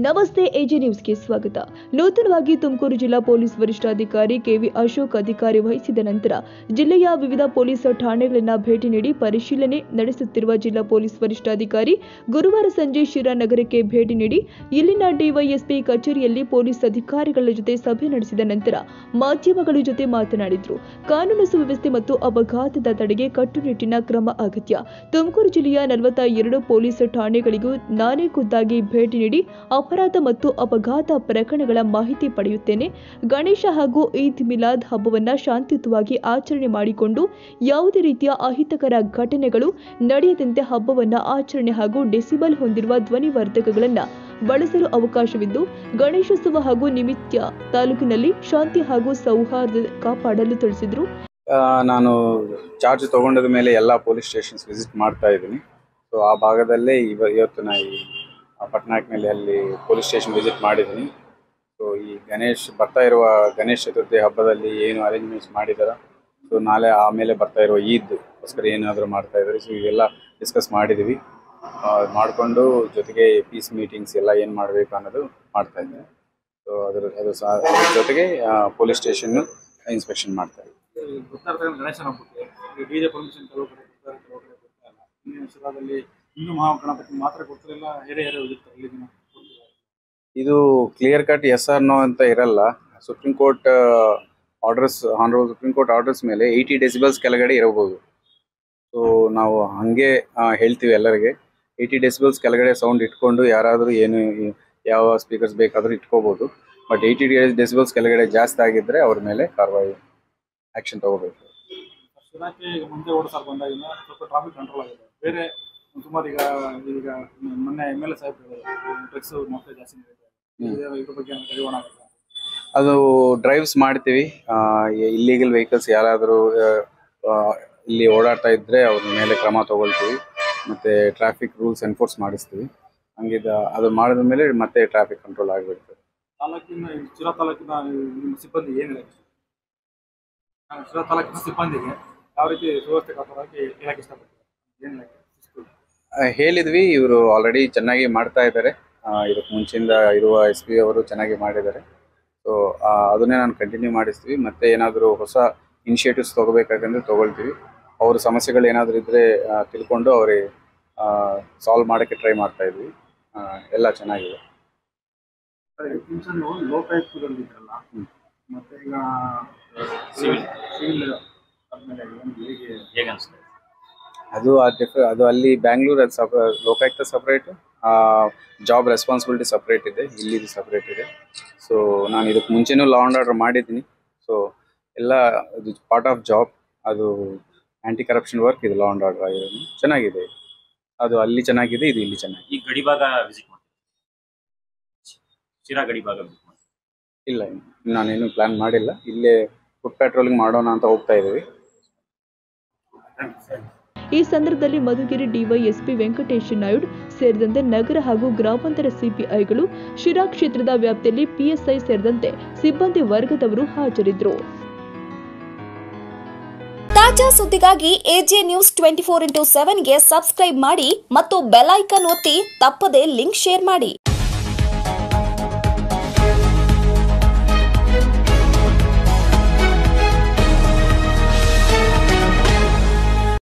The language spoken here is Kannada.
ನಮಸ್ತೆ ಎಜಿ ನ್ಯೂಸ್ಗೆ ಸ್ವಾಗತ ನೂತನವಾಗಿ ತುಮಕೂರು ಜಿಲ್ಲಾ ಪೊಲೀಸ್ ವರಿಷ್ಠಾಧಿಕಾರಿ ಕೆವಿ ಅಶೋಕ್ ಅಧಿಕಾರಿ ವಹಿಸಿದ ನಂತರ ಜಿಲ್ಲೆಯ ವಿವಿಧ ಪೊಲೀಸ್ ಠಾಣೆಗಳನ್ನ ಭೇಟಿ ನೀಡಿ ಪರಿಶೀಲನೆ ನಡೆಸುತ್ತಿರುವ ಜಿಲ್ಲಾ ಪೊಲೀಸ್ ವರಿಷ್ಠಾಧಿಕಾರಿ ಗುರುವಾರ ಸಂಜೆ ಶಿರಾ ನಗರಕ್ಕೆ ಭೇಟಿ ನೀಡಿ ಇಲ್ಲಿನ ಡಿವೈಎಸ್ಪಿ ಕಚೇರಿಯಲ್ಲಿ ಪೊಲೀಸ್ ಅಧಿಕಾರಿಗಳ ಜೊತೆ ಸಭೆ ನಡೆಸಿದ ನಂತರ ಮಾಧ್ಯಮಗಳ ಜೊತೆ ಮಾತನಾಡಿದ್ರು ಕಾನೂನು ಸುವ್ಯವಸ್ಥೆ ಮತ್ತು ಅಪಘಾತದ ತಡೆಗೆ ಕಟ್ಟುನಿಟ್ಟಿನ ಕ್ರಮ ಅಗತ್ಯ ತುಮಕೂರು ಜಿಲ್ಲೆಯ ನಲವತ್ತ ಎರಡು ಪೊಲೀಸ್ ಠಾಣೆಗಳಿಗೂ ನಾನೇ ಖುದ್ದಾಗಿ ಭೇಟಿ ನೀಡಿ ಅಪರಾಧ ಮತ್ತು ಅಪಘಾತ ಪ್ರಕರಣಗಳ ಮಾಹಿತಿ ಪಡೆಯುತ್ತೇನೆ ಗಣೇಶ ಹಾಗೂ ಈದ್ ಮಿಲಾದ್ ಹಬ್ಬವನ್ನ ಶಾಂತಿಯುತವಾಗಿ ಆಚರಣೆ ಮಾಡಿಕೊಂಡು ಯಾವುದೇ ರೀತಿಯ ಅಹಿತಕರ ಘಟನೆಗಳು ನಡೆಯದಂತೆ ಹಬ್ಬವನ್ನ ಆಚರಣೆ ಹಾಗೂ ಡೆಸಿಬಲ್ ಹೊಂದಿರುವ ಧ್ವನಿವರ್ಧಕಗಳನ್ನ ಬಳಸಲು ಅವಕಾಶವಿದ್ದು ಗಣೇಶೋತ್ಸವ ಹಾಗೂ ನಿಮಿತ್ತ ತಾಲೂಕಿನಲ್ಲಿ ಶಾಂತಿ ಹಾಗೂ ಸೌಹಾರ್ದ ಕಾಪಾಡಲು ತಿಳಿಸಿದರು ಆ, ನಾನು ಚಾರ್ಜ್ ತಗೊಂಡದ ಮೇಲೆ ಎಲ್ಲ ಪೊಲೀಸ್ ಸ್ಟೇಷನ್ಸ್ ವಿಸಿಟ್ ಮಾಡ್ತಾ ಇದ್ದೀನಿ ಸೊ ಆ ಭಾಗದಲ್ಲೇ ಇವ ಇವತ್ತು ನಾ ಈ ಪಟ್ನಾಯಕ್ನಲ್ಲಿ ಅಲ್ಲಿ ಪೊಲೀಸ್ ಸ್ಟೇಷನ್ ವಿಸಿಟ್ ಮಾಡಿದ್ದೀನಿ ಸೊ ಈ ಗಣೇಶ್ ಬರ್ತಾ ಇರುವ ಗಣೇಶ ಚತುರ್ಥಿ ಹಬ್ಬದಲ್ಲಿ ಏನು ಅರೇಂಜ್ಮೆಂಟ್ಸ್ ಮಾಡಿದಾರ ಸೊ ನಾಳೆ ಆಮೇಲೆ ಬರ್ತಾ ಇರುವ ಈದ್ಗೋಸ್ಕರ ಏನಾದರೂ ಮಾಡ್ತಾ ಇದ್ದಾರೆ ಸೊ ಇವೆಲ್ಲ ಡಿಸ್ಕಸ್ ಮಾಡಿದ್ದೀವಿ ಮಾಡಿಕೊಂಡು ಜೊತೆಗೆ ಪೀಸ್ ಮೀಟಿಂಗ್ಸ್ ಎಲ್ಲ ಏನು ಮಾಡಬೇಕು ಅನ್ನೋದು ಮಾಡ್ತಾ ಇದ್ದೀನಿ ಸೊ ಅದ್ರ ಅದು ಸಹ ಅದ್ರ ಜೊತೆಗೆ ಪೊಲೀಸ್ ಸ್ಟೇಷನ್ನು ಇನ್ಸ್ಪೆಕ್ಷನ್ ಮಾಡ್ತಾ ಇದ್ದೀನಿ ಬರ್ತಾ ಇರ್ತಕ್ಕಂಥ ಗಣೇಶನ ಹಬ್ಬಕ್ಕೆ ಡಿ ಜೆ ಪರ್ಮಿಷನ್ ಕೆಲವು ಕಡೆ ಕೊಡ್ತಾ ಇರ್ತಾರೆ, ಕೆಲವು ಕಡೆ ಕೊಡ್ತಾ ಇಲ್ಲ ಇಂದಿನ ಶಿರಾದಲ್ಲಿ ಹಿಂದೂ ಮಹಾಗಣಪತಿ ಮಾತ್ರ ಕೊಡ್ತಿರಲಿಲ್ಲ ಬೇರೆ ಯಾರು ಇರ್ತಾರೆ ಇಲ್ಲಿ ದಿನ ಕೊಡ್ತಿಲ್ಲ ಇದು clear cut yes or no ಅಂತ ಇರಲ್ಲ Supreme Court orders honourable Supreme Court orders ಮೇಲೆ ಏಯ್ಟಿ ಡೆಸಿಬಲ್ಸ್ ಕೆಳಗಡೆ ಇರಬಹುದು ಸೊ ನಾವು ಹಾಗೆ ಆ, ಹೇಳ್ತೀವಿ ಎಲ್ಲರಿಗೆ ಏಯ್ಟಿ ಡೆಸಿಬಲ್ಸ್ ಕೆಳಗಡೆ ಸೌಂಡ್ ಇಟ್ಕೊಂಡು ಯಾರಾದರೂ ಏನು ಈ- ಯಾವ ಸ್ಪೀಕರ್ಸ್ ಬೇಕಾದರೂ ಇಟ್ಕೋಬೋದು ಬಟ್ ಏಯ್ಟಿ ಡೆಸಿಬಲ್ಸ್ ಕೆಳಗಡೆ ಜಾಸ್ತಿ ಆಗಿದ್ದರೆ ಅವ್ರ ಮೇಲೆ ಕಾರ್ವಾಯಿ ಆ್ಯಕ್ಷನ್ ತಗೋಬೇಕು ಶಿರಾಕ್ಕೆ ಈಗ ಮುಂದೆ ಓಡಿಸಲು ಬಂದಾಗಿಂದ ಸ್ವಲ್ಪ ಟ್ರಾಫಿಕ್ ಕಂಟ್ರೋಲ್ ಆಗಿದೆ ಬೇರೆ ಸುಮಾರು ಈಗ ಈಗ ಮೊನ್ನೆ ಎಮ್ ಎಲ್ ಎ ಸಾಹೇಬ್ ಡ್ರಗ್ಸ್ ಮತ್ತೆ ಜಾಸ್ತಿ ನಡೀತಾ ಇದೆ ಇದು- ಇದ್ರ ಬಗ್ಗೆ ಏನಾದ್ರು ಕಡಿವಾಣ ಆಗುತ್ತಾ? ಅದು ಡ್ರೈವ್ಸ್ ಮಾಡ್ತೀವಿ ಇಲ್ಲಿಗಲ್ ವೆಹಿಕಲ್ಸ್ ಯಾರಾದರೂ ಇಲ್ಲಿ ಓಡಾಡ್ತಾ ಇದ್ದರೆ ಅವ್ರ ಮೇಲೆ ಕ್ರಮ ತಗೊಳ್ತೀವಿ ಮತ್ತು ಟ್ರಾಫಿಕ್ ರೂಲ್ಸ್ ಎನ್ಫೋರ್ಸ್ ಮಾಡಿಸ್ತೀವಿ ಹಂಗಿದ ಅದು ಮಾಡಿದ ಮೇಲೆ ಮತ್ತೆ ಟ್ರಾಫಿಕ್ ಕಂಟ್ರೋಲ್ ಆಗಿಬಿಡ್ತದೆ ತಾಲೂಕಿನ ಈ ಶಿರಾ ತಾಲೂಕಿನ ನಿಮ್ಮ ಸಿಬ್ಬಂದಿ ಏನು ಹೇಳಕ್ಕೆ ಇಷ್ಟ? ನಾನು ಶಿರಾ ತಾಲೂಕಿನ ಸಿಬ್ಬಂದಿಗೆ ಯಾವ ರೀತಿ ಸುವ್ಯವಸ್ಥೆ ಕಾಪಾಡೋಕೆ ಹೇಳಕ್ಕೆ ಇಷ್ಟಪಡ್ತೀನಿ ಏನು ಹೇಳಕ್ಕೆ ಶಿಸ್ತು ಆ, ಹೇಳಿದ್ವಿ ಇವರು ಆಲ್ರೆಡಿ ಚೆನ್ನಾಗಿ ಮಾಡ್ತಾ ಇದ್ದಾರೆ ಇದಕ್ಕೆ ಮುಂಚಿಂದ ಇರುವ ಎಸ್ ಪಿ ಅವರು ಚೆನ್ನಾಗಿ ಮಾಡಿದ್ದಾರೆ ಸೊ ಅದನ್ನೇ ನಾನು ಕಂಟಿನ್ಯೂ ಮಾಡಿಸ್ತೀವಿ ಮತ್ತೆ ಏನಾದರೂ ಹೊಸ ಇನಿಷಿಯೇಟಿವ್ಸ್ ತೊಗೋಬೇಕಾಗಂದ್ರೆ ತೊಗೊಳ್ತೀವಿ ಅವ್ರ ಸಮಸ್ಯೆಗಳು ಏನಾದರೂ ಇದ್ದರೆ ತಿಳ್ಕೊಂಡು ಅವ್ರಿಗೆ ಸಾಲ್ವ್ ಮಾಡೋಕ್ಕೆ ಟ್ರೈ ಮಾಡ್ತಾ ಇದ್ವಿ ಆ, ಎಲ್ಲ ಚೆನ್ನಾಗಿದೆ ಪಿಂಚನ್ ಲೋಕಾಯುಕ್ತದಲ್ಲಿ ಇದ್ರಲ್ಲ ಹ್ಮ್. ಮತ್ತೆ ಈಗ ಸಿವಿಲ್ ಸಿವಿಲ್ ಆದ್ಮೇಲೆ ಒಂದು ಹೇಗೆ ಹೇಗೆ ಅನಿಸ್ತದೆ ಅದು ಆ ಡಿಫ್ ಅದು ಅಲ್ಲಿ ಬ್ಯಾಂಗ್ಳೂರ್ ಅದು ಸಪ್ Lokayukta separate job responsibility separate ಇದೆ ಇಲ್ಲಿ ಸಪ್ರೇಟ್ ಇದೆ ಸೊ ನಾನು ಇದಕ್ಕೆ ಮುಂಚೆನೂ ಲಾ ಆ್ಯಂಡ್ ಆರ್ಡರ್ ಮಾಡಿದ್ದೀನಿ ಸೊ ಎಲ್ಲ ಇದು ಪಾರ್ಟ್ ಆಫ್ ಜಾಬ್ ಅದು ಆ್ಯಂಟಿ ಕರಪ್ಷನ್ ವರ್ಕ್ ಇದು ಲಾ ಆ್ಯಂಡ್ ಆರ್ಡರ್ ಆಗಿರೋದು ಚೆನ್ನಾಗಿದೆ ಅದು ಅಲ್ಲಿ ಚೆನ್ನಾಗಿದೆ ಇದು ಇಲ್ಲಿ ಚೆನ್ನಾಗಿದೆ ಈ ಗಡಿ ಭಾಗ ವಿಸಿಟ್ ಮಾಡಿ ಶಿರಾ ಗಡಿ ಭಾಗ ವಿಸಿಟ್ ಮಾಡಿ ಇಲ್ಲ ಇನ್ನು ನಾನೇನು ಪ್ಲ್ಯಾನ್ ಮಾಡಿಲ್ಲ ಇಲ್ಲೇ ಫುಡ್ ಪೆಟ್ರೋಲಿಂಗ್ ಮಾಡೋಣ ಅಂತ ಹೋಗ್ತಾ ಇದ್ದೀವಿ ಈ ಸಂದರ್ಭದಲ್ಲಿ ಮಧುಗಿರಿ ಡಿವೈಎಸ್ಪಿ ವೆಂಕಟೇಶ ನಾಯ್ಡು ಸೇರಿದಂತೆ ನಗರ ಹಾಗೂ ಗ್ರಾಮಾಂತರ ಸಿಪಿಐಗಳು ಶಿರಾ ಕ್ಷೇತ್ರದ ವ್ಯಾಪ್ತಿಯಲ್ಲಿ ಪಿಎಸ್ಐ ಸೇರಿದಂತೆ ಸಿಬ್ಬಂದಿ ವರ್ಗದವರು ಹಾಜರಿದ್ದರು ತಾಜಾ ಸುದ್ದಿಗಾಗಿ A J news twenty four into ಸೆವೆನ್ಗೆ ಸಬ್ಸ್ಕ್ರೈಬ್ ಮಾಡಿ ಮತ್ತು ಬೆಲ್ ಐಕಾನ್ ಒತ್ತಿ ತಪ್ಪದೇ ಲಿಂಕ್ ಶೇರ್ ಮಾಡಿ